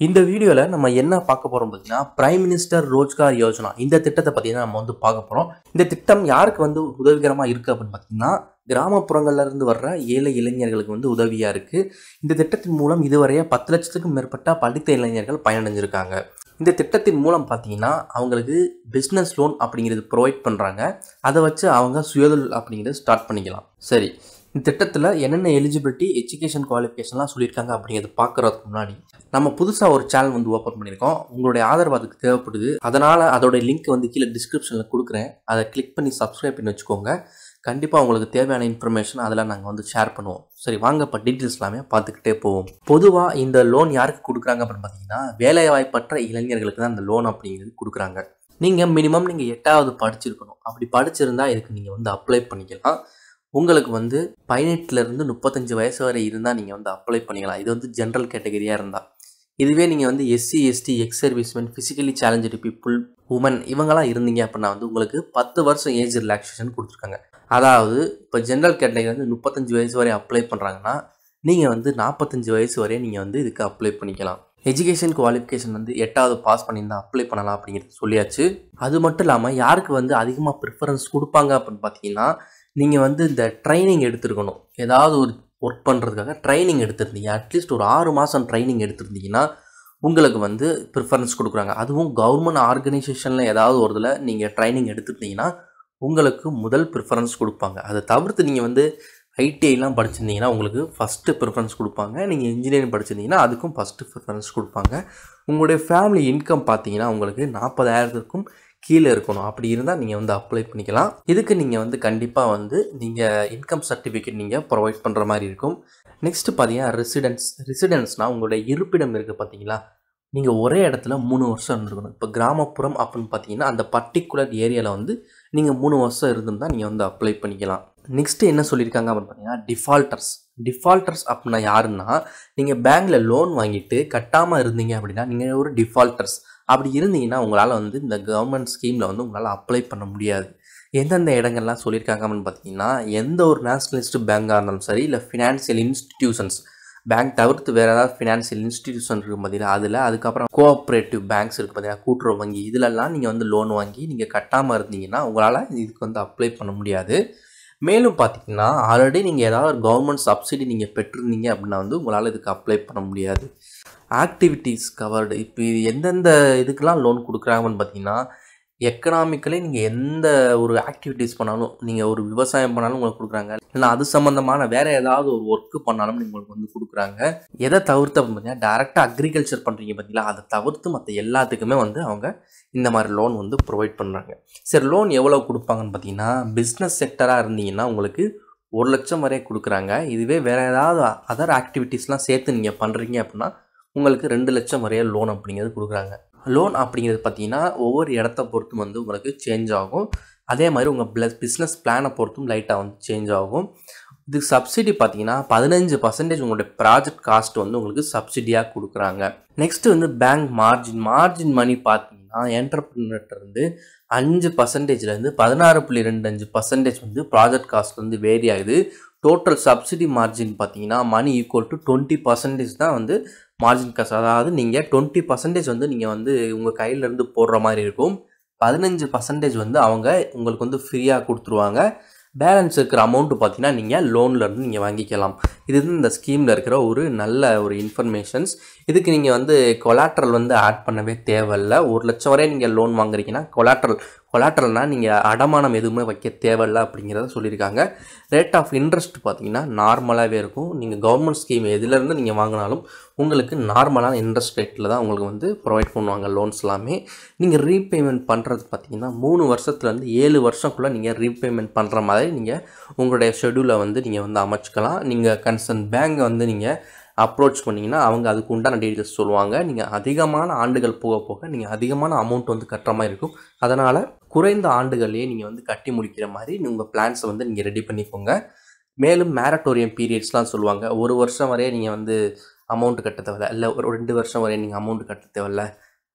இந்த வீடியோவில் நம்ம என்ன பார்க்க போகிறோம் பார்த்தீங்கன்னா பிரைம் மினிஸ்டர் ரோஜ்கார் யோஜனா இந்த திட்டத்தை பற்றி தான் நம்ம வந்து பார்க்க போகிறோம் இந்த திட்டம் யாருக்கு வந்து உதவிகரமாக இருக்குது அப்படின்னு பார்த்தீங்கன்னா கிராமப்புறங்கள்ல இருந்து வர்ற ஏழை இளைஞர்களுக்கு வந்து உதவியாக இருக்குது இந்த திட்டத்தின் மூலம் இதுவரைய பத்து லட்சத்துக்கும் மேற்பட்ட படித்த இளைஞர்கள் பயனடைஞ்சிருக்காங்க இந்த திட்டத்தின் மூலம் பார்த்தீங்கன்னா அவங்களுக்கு பிஸ்னஸ் லோன் அப்படிங்கிறது ப்ரொவைட் பண்ணுறாங்க அதை வச்சு அவங்க சுயதொழில் அப்படிங்கிறது ஸ்டார்ட் பண்ணிக்கலாம் சரி இந்த திட்டத்தில் என்னென்ன எலிஜிபிலிட்டி எஜுகேஷன் குவாலிஃபிகேஷன்லாம் சொல்லியிருக்காங்க அப்படிங்கிறது பார்க்குறதுக்கு முன்னாடி நம்ம புதுசாக ஒரு சேனல் வந்து ஓப்பன் பண்ணியிருக்கோம் உங்களுடைய ஆதரவு அதுக்கு தேவைப்படுது அதனால் அதோட லிங்க் வந்து கீழே டிஸ்கிரிப்ஷனில் கொடுக்குறேன் அதை கிளிக் பண்ணி சப்ஸ்கிரைப் பண்ணி வச்சுக்கோங்க கண்டிப்பாக உங்களுக்கு தேவையான இன்ஃபர்மேஷன் அதில் நாங்கள் வந்து ஷேர் பண்ணுவோம் சரி வாங்க இப்போ டீட்டெயில்ஸ் எல்லாமே பார்த்துக்கிட்டே போவோம் பொதுவாக இந்த லோன் யாருக்கு கொடுக்குறாங்க அப்படின்னு பார்த்தீங்கன்னா வேலைவாய்ப்பற்ற இளைஞர்களுக்கு தான் இந்த லோன் அப்படிங்கிறது கொடுக்குறாங்க நீங்கள் மினிமம் நீங்கள் எட்டாவது படிச்சிருக்கணும் அப்படி படிச்சிருந்தா இதுக்கு நீங்கள் வந்து அப்ளை பண்ணிக்கலாம் உங்களுக்கு வந்து பதினெட்டுலேருந்து முப்பத்தஞ்சு வயசு வரை இருந்தால் நீங்கள் வந்து அப்ளை பண்ணிக்கலாம் இது வந்து ஜென்ரல் கேட்டகரியாக இருந்தால் இதுவே நீங்கள் வந்து SC ST ex serviceman physically challenged people woman இவங்களாம் இருந்தீங்க அப்படின்னா வந்து உங்களுக்கு பத்து வருஷம் ஏஜ் ரிலாக்ஸேஷன் கொடுத்துருக்காங்க அதாவது இப்போ ஜென்ரல் கேட்டகரி வந்து முப்பத்தஞ்சு வயசு வரை அப்ளை பண்ணுறாங்கன்னா நீங்கள் வந்து நாற்பத்தஞ்சு வயசு வரையே நீங்கள் வந்து இதுக்கு அப்ளை பண்ணிக்கலாம் எஜுகேஷன் குவாலிஃபிகேஷன் வந்து எட்டாவது பாஸ் பண்ணியிருந்தா அப்ளை பண்ணலாம் அப்படிங்கிறது சொல்லியாச்சு அது மட்டும் இல்லாமல் யாருக்கு வந்து அதிகமாக ப்ரிஃபரன்ஸ் கொடுப்பாங்க அப்படின்னு பார்த்தீங்கன்னா நீங்கள் வந்து இந்த ட்ரைனிங் எடுத்துருக்கணும் ஏதாவது ஒரு ஒர்க் பண்ணுறதுக்காக ட்ரைனிங் எடுத்திருந்தீங்க அட்லீஸ்ட் ஒரு ஆறு மாதம் ட்ரைனிங் எடுத்திருந்தீங்கன்னா உங்களுக்கு வந்து ப்ரிஃபரன்ஸ் கொடுக்குறாங்க அதுவும் கவர்மெண்ட் ஆர்கனைசேஷனில் ஏதாவது ஒரு இதில் நீங்கள் ட்ரைனிங் எடுத்துருந்தீங்கன்னா உங்களுக்கு முதல் ப்ரிஃபரன்ஸ் கொடுப்பாங்க அதை தவிர்த்து நீங்கள் வந்து ஐடிஐலாம் படிச்சிருந்தீங்கன்னா உங்களுக்கு ஃபஸ்ட்டு ப்ரிஃபரன்ஸ் கொடுப்பாங்க நீங்கள் இன்ஜினியரிங் படிச்சிருந்தீங்கன்னா அதுக்கும் ஃபஸ்ட்டு ப்ரிஃபரன்ஸ் கொடுப்பாங்க உங்களுடைய ஃபேமிலி இன்கம் பார்த்தீங்கன்னா உங்களுக்கு நாற்பதாயிரத்துக்கும் கீழே இருக்கணும் அப்படி இருந்தால் நீங்கள் வந்து அப்ளை பண்ணிக்கலாம் இதுக்கு நீங்கள் வந்து கண்டிப்பாக வந்து நீங்கள் இன்கம் சர்டிஃபிகேட் நீங்கள் ப்ரொவைட் பண்ணுற மாதிரி இருக்கும் நெக்ஸ்ட்டு பார்த்தீங்கன்னா ரெசிடென்ஸ் ரெசிடென்ஸ்னால் உங்களுடைய இருப்பிடம் இருக்குது பார்த்தீங்களா நீங்கள் ஒரே இடத்துல மூணு வருஷம் இருந்திருக்கணும் இப்போ கிராமப்புறம் அப்படின்னு பார்த்தீங்கன்னா அந்த பர்டிகுலர் ஏரியாவில் வந்து நீங்கள் மூணு வருஷம் இருந்திருந்தால் நீங்கள் வந்து அப்ளை பண்ணிக்கலாம் நெக்ஸ்ட்டு என்ன சொல்லியிருக்காங்க அப்படின்னு பார்த்தீங்கன்னா டிஃபால்ட்டர்ஸ் டிஃபால்ட்டர்ஸ் அப்படின்னா யாருன்னா நீங்கள் பேங்க்கில் லோன் வாங்கிட்டு கட்டாமல் இருந்தீங்க அப்படின்னா நீங்கள் ஒரு டிஃபால்ட்டர்ஸ் அப்படி இருந்தீங்கன்னா உங்களால் வந்து இந்த கவர்மெண்ட் ஸ்கீமில் வந்து உங்களால் அப்ளை பண்ண முடியாது எந்தெந்த இடங்கள்லாம் சொல்லியிருக்காங்க அப்படின்னு பார்த்தீங்கன்னா எந்த ஒரு நேஷ்னலிஸ்ட் பேங்காக இருந்தாலும் சரி இல்லை ஃபினான்சியல் இன்ஸ்டிடியூஷன்ஸ் பேங்க் தவிர்த்து வேறு ஏதாவது ஃபினான்சியல் இன்ஸ்டிடியூஷன் இருக்குது பார்த்தீங்கன்னா அதில் அதுக்கப்புறம் கோஆப்ரேட்டிவ் பேங்க்ஸ் இருக்குது பார்த்தீங்கன்னா கூட்டுறவு வங்கி இதிலெல்லாம் நீங்கள் வந்து லோன் வாங்கி நீங்கள் கட்டாமல் இருந்தீங்கன்னா உங்களால் இதுக்கு வந்து அப்ளை பண்ண முடியாது மேலும் பார்த்தீங்கன்னா ஆல்ரெடி நீங்கள் ஏதாவது ஒரு கவர்மெண்ட் சப்சிடி நீங்கள் பெற்றிருந்தீங்க அப்படின்னா வந்து உங்களால் இதுக்கு அப்ளை பண்ண முடியாது ஆக்டிவிட்டீஸ் கவர்டு இப்போ இது எந்தெந்த இதுக்கெல்லாம் லோன் கொடுக்குறாங்கன்னு பார்த்தீங்கன்னா எக்கனாமிக்கலி நீங்கள் எந்த ஒரு ஆக்டிவிட்டீஸ் பண்ணாலும் நீங்கள் ஒரு விவசாயம் பண்ணாலும் உங்களுக்கு கொடுக்குறாங்க இல்லைனா அது சம்மந்தமான வேறு ஏதாவது ஒரு ஒர்க்கு பண்ணாலும் உங்களுக்கு வந்து கொடுக்குறாங்க எதை தவிர்த்து அப்படின்னு பார்த்தீங்கன்னா டேரெக்டாக அக்ரிகல்ச்சர் பண்ணுறீங்க பார்த்தீங்களா அதை தவிர்த்து மற்ற எல்லாத்துக்குமே வந்து அவங்க இந்த மாதிரி லோன் வந்து ப்ரொவைட் பண்ணுறாங்க சரி லோன் எவ்வளோ கொடுப்பாங்கன்னு பார்த்தீங்கன்னா பிஸ்னஸ் செக்டராக இருந்தீங்கன்னா உங்களுக்கு ஒரு லட்சம் வரைய கொடுக்குறாங்க இதுவே வேறு ஏதாவது அதர் ஆக்டிவிட்டீஸ்லாம் சேர்த்து நீங்கள் பண்ணுறீங்க அப்படின்னா உங்களுக்கு ரெண்டு லட்சம் வரைய லோன் அப்படிங்கிறது கொடுக்குறாங்க லோன் அப்படிங்கிறது பார்த்தீங்கன்னா ஒவ்வொரு இடத்த பொறுத்தும் வந்து உங்களுக்கு சேஞ்ச் ஆகும் அதே மாதிரி உங்கள் ப்ளஸ் பிஸ்னஸ் பிளானை பொறுத்தும் லைட்டாக வந்து சேஞ்ச் ஆகும் இதுக்கு சப்சிடி பார்த்தீங்கன்னா பதினஞ்சு பர்சன்டேஜ் உங்களுடைய ப்ராஜெக்ட் காஸ்ட் வந்து உங்களுக்கு சப்சிடியாக கொடுக்குறாங்க நெக்ஸ்ட் வந்து பேங்க் மார்ஜின் மார்ஜின் மணி பார்த்தீங்கன்னா என்டர்பிரினர்கிட்ட இருந்து அஞ்சு பர்சன்டேஜ்லேருந்து பதினாறு புள்ளி ரெண்டு அஞ்சு பர்சன்டேஜ் வந்து ப்ராஜெக்ட் காஸ்ட் வந்து வேரி ஆகுது டோட்டல் சப்சிடி மார்ஜின் பார்த்தீங்கன்னா money equal to twenty percentage தான் வந்து மார்ஜின் காஸ்ட் அதாவது நீங்கள் டுவெண்ட்டி பர்சன்டேஜ் வந்து நீங்கள் வந்து உங்கள் கையிலேருந்து போடுற மாதிரி இருக்கும் பதினஞ்சு பர்சன்டேஜ் வந்து அவங்க உங்களுக்கு வந்து ஃப்ரீயாக கொடுத்துருவாங்க பேலன்ஸ் இருக்கிற அமௌண்ட்டு பார்த்தீங்கன்னா நீங்கள் லோன்லேருந்து நீங்கள் வாங்கிக்கலாம் இது வந்து இந்த ஸ்கீமில் இருக்கிற ஒரு நல்ல ஒரு இன்ஃபர்மேஷன்ஸ் இதுக்கு நீங்கள் வந்து கொலாட்ரல் வந்து ஆட் பண்ணவே தேவையில்ல ஒரு லட்சம் வரை நீங்கள் லோன் வாங்குறீங்கன்னா கொலாட்ரல் கொலாட்ரல்னால் நீங்கள் அடமானம் எதுவுமே வைக்க தேவையில்ல அப்படிங்கிறத சொல்லியிருக்காங்க ரேட் ஆஃப் இன்ட்ரெஸ்ட் பார்த்தீங்கன்னா நார்மலாகவே இருக்கும் நீங்கள் கவர்மெண்ட் ஸ்கீம் எதுலேருந்து நீங்கள் வாங்கினாலும் உங்களுக்கு நார்மலான இன்ட்ரெஸ்ட் ரேட்டில் தான் உங்களுக்கு வந்து ப்ரொவைட் பண்ணுவாங்க லோன்ஸ் எல்லாமே நீங்கள் ரீபேமெண்ட் பண்ணுறது பார்த்தீங்கன்னா மூணு வருஷத்துலேருந்து ஏழு வருஷம்குள்ளே நீங்கள் ரீபேமெண்ட் பண்ணுற மாதிரி நீங்கள் உங்களுடைய ஷெடியூலை வந்து நீங்கள் வந்து அமைச்சிக்கலாம் நீங்கள் கன்சர்ன் பேங்கை வந்து நீங்கள் அப்ரோச் பண்ணிங்கன்னா அவங்க அதுக்கு உண்டான டீட்டெயில்ஸ் சொல்லுவாங்க நீங்கள் அதிகமான ஆண்டுகள் போக போக நீங்கள் அதிகமான அமௌண்ட் வந்து கட்டுற மாதிரி இருக்கும் அதனால் குறைந்த ஆண்டுகள்லேயே நீங்கள் வந்து கட்டி முடிக்கிற மாதிரி உங்கள் பிளான்ஸை வந்து நீங்கள் ரெடி பண்ணிக்கோங்க மேலும் மேரட்டோரியம் பீரியட்ஸ்லாம் சொல்லுவாங்க ஒரு வருஷம் வரையே நீங்கள் வந்து அமௌண்ட் கட்ட தேவையில்ல இல்லை ஒரு ரெண்டு வருஷம் வரையே நீங்கள் அமௌண்ட் கட்ட தேவையில்ல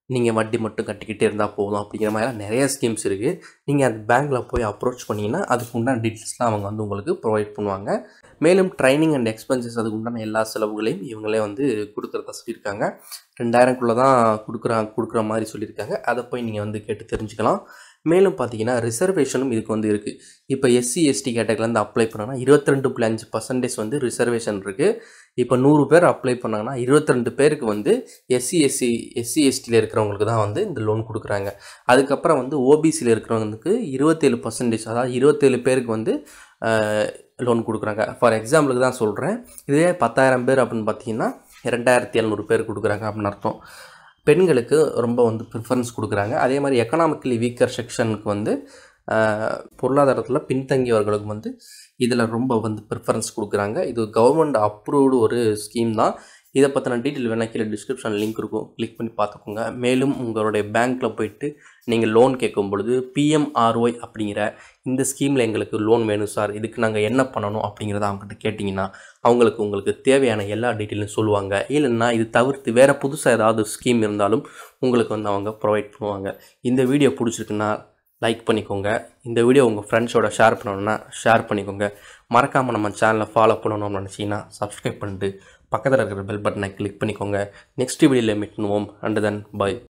நீங்கள் வட்டி மட்டும் கட்டிக்கிட்டே இருந்தால் போதும் அப்படிங்கிற மாதிரிலாம் நிறைய ஸ்கீம்ஸ் இருக்குது நீங்கள் அந்த பேங்க்கில் போய் அப்ரோச் பண்ணிங்கன்னா அதுக்கு உண்டான டீட்டெயில்ஸ்லாம் அவங்க வந்து உங்களுக்கு ப்ரொவைட் பண்ணுவாங்க மேலும் ட்ரைனிங் அண்ட் எக்ஸ்பென்சஸ் அதுக்கு உண்டான எல்லா செலவுகளையும் இவங்களே வந்து கொடுக்குறதா சொல்லியிருக்காங்க ரெண்டாயிரம்குள்ளே தான் கொடுக்குறாங்க கொடுக்குற மாதிரி சொல்லியிருக்காங்க அதை போய் நீங்கள் வந்து கேட்டு தெரிஞ்சுக்கலாம் மேலும் பார்த்தீங்கன்னா ரிசர்வேஷனும் இதுக்கு வந்து இருக்குது இப்போ எஸ்சி எஸ்டி கேட்டகரிலேருந்து அப்ளை பண்ணோன்னா இருபத்தி ரெண்டு புள்ளி அஞ்சு பர்சன்டேஜ் வந்து ரிசர்வேஷன் இருக்குது இப்போ நூறு பேர் அப்ளை பண்ணாங்கன்னா இருபத்தி ரெண்டு பேருக்கு வந்து எஸ்சி எஸ்சி எஸ்சி எஸ்டியில் இருக்கிறவங்களுக்கு தான் வந்து இந்த லோன் கொடுக்குறாங்க அதுக்கப்புறம் வந்து ஓபிசியில் இருக்கிறவங்களுக்கு இருபத்தேழு பர்சன்டேஜ் அதாவது இருபத்தேழு பேருக்கு வந்து லோன் கொடுக்குறாங்க ஃபார் எக்ஸாம்பிளுக்கு தான் சொல்கிறேன் இதே பத்தாயிரம் பேர் அப்படின்னு பார்த்தீங்கன்னா ரெண்டாயிரத்தி எழுநூறு பேர் கொடுக்குறாங்க அப்படின்னு அர்த்தம் பெண்களுக்கு ரொம்ப வந்து ப்ரிஃபரன்ஸ் கொடுக்குறாங்க அதே மாதிரி எக்கனாமிக்கலி வீக்கர் செக்ஷனுக்கு வந்து பொருளாதாரத்தில் பின்தங்கியவர்களுக்கு வந்து இதில் ரொம்ப வந்து ப்ரிஃபரன்ஸ் கொடுக்குறாங்க இது கவர்மெண்ட் அப்ரூவ்டு ஒரு ஸ்கீம் தான் இதை பற்றின டீட்டெயில் வேணால் கீழே டிஸ்கிரிப்ஷன் லிங்க் இருக்கும் கிளிக் பண்ணி பார்த்துக்கோங்க மேலும் உங்களுடைய பேங்க்கில் போயிட்டு நீங்கள் லோன் கேட்கும் பொழுது பிஎம்ஆர்ஒய் அப்படிங்கிற இந்த ஸ்கீமில் எங்களுக்கு லோன் வேணும் சார் இதுக்கு நாங்கள் என்ன பண்ணணும் அப்படிங்கிறத அவங்ககிட்ட கேட்டிங்கன்னா அவங்களுக்கு உங்களுக்கு தேவையான எல்லா டீட்டெயிலும் சொல்லுவாங்க இல்லைன்னா இது தவிர்த்து வேறு புதுசாக ஏதாவது ஸ்கீம் இருந்தாலும் உங்களுக்கு வந்து அவங்க ப்ரொவைட் பண்ணுவாங்க இந்த வீடியோ பிடிச்சிருக்குன்னா லைக் பண்ணிக்கோங்க இந்த வீடியோ உங்கள் ஃப்ரெண்ட்ஸோட ஷேர் பண்ணணுன்னா ஷேர் பண்ணிக்கோங்க மறக்காமல் நம்ம சேனலை ஃபாலோ பண்ணணும்னு நினச்சிங்கன்னா சப்ஸ்கிரைப் பண்ணிட்டு பக்கத்தில் இருக்கிற பெல் பட்டனை கிளிக் பண்ணிக்கோங்க நெக்ஸ்ட் வீடியோவில் மீட் பண்ணுவோம் அண்ட் தென் பை